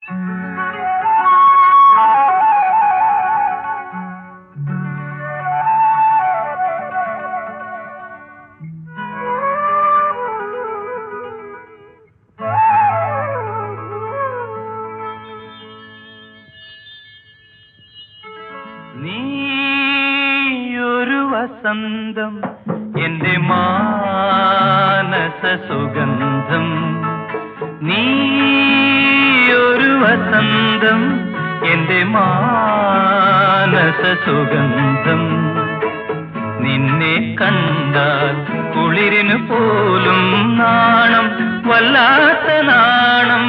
നീയൊരു വസന്തം എന്റെ മാനസ സുഗന്ധം നീയൊരു വസന്തം എന്റെ മാനസ സുഗന്ധം നിന്നെ കണ്ടാൽ കുളിരിന് പോലും നാണം വല്ലാത്ത നാണം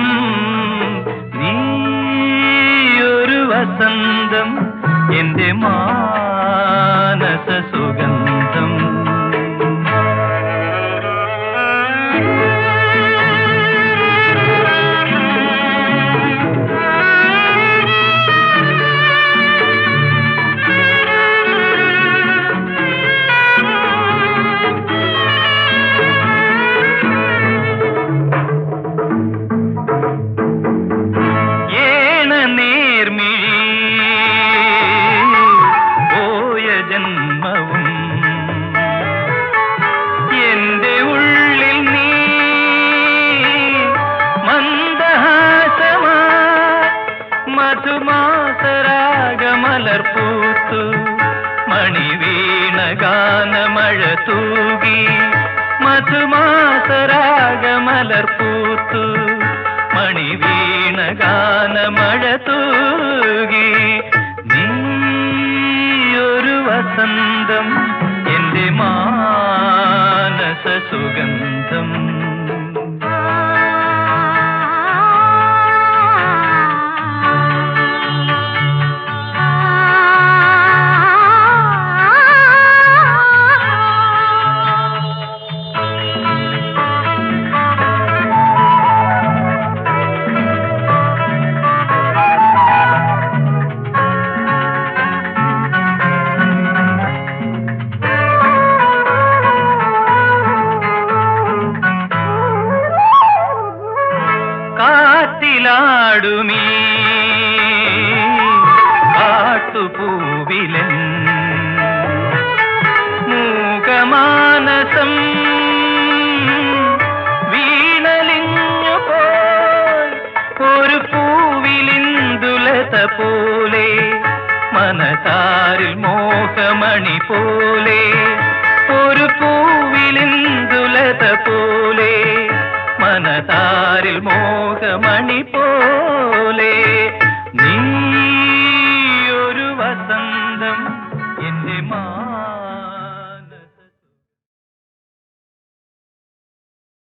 നീയൊരു വസന്തം എന്റെ മാനസ സുഗന്ധം ഏണ നേർമിഴി പോയ ജന്മവും എന്റെ ഉള്ളിൽ നീ മന്ദഹാസമാ മധുമാസരാഗമലർപ്പൂത്തു മണിവീണ ഗാനമഴ തൂകി മധുമാസരാഗമലർപ്പൂത്തു മണിവീണ ഗാനമഴ തൂകി നീയൊരു വസന്തം എന്റെ മാനസ സുഗന്ധം കാറ്റിലാടുമീ കാട്ടുപൂവിലൻ മൂകമാനസം വീണലിഞ്ഞു പോയി ഒരു പൂവിലിന്ദുലത പോലെ മനതാരിൽ മോഹമണി പോലെ ഒരു പൂവിലിന്ദുലത പോലെ മനതാരിൽ മോഹമണി പോലെ നീ ഒരു വസന്തം എന്റെ മാ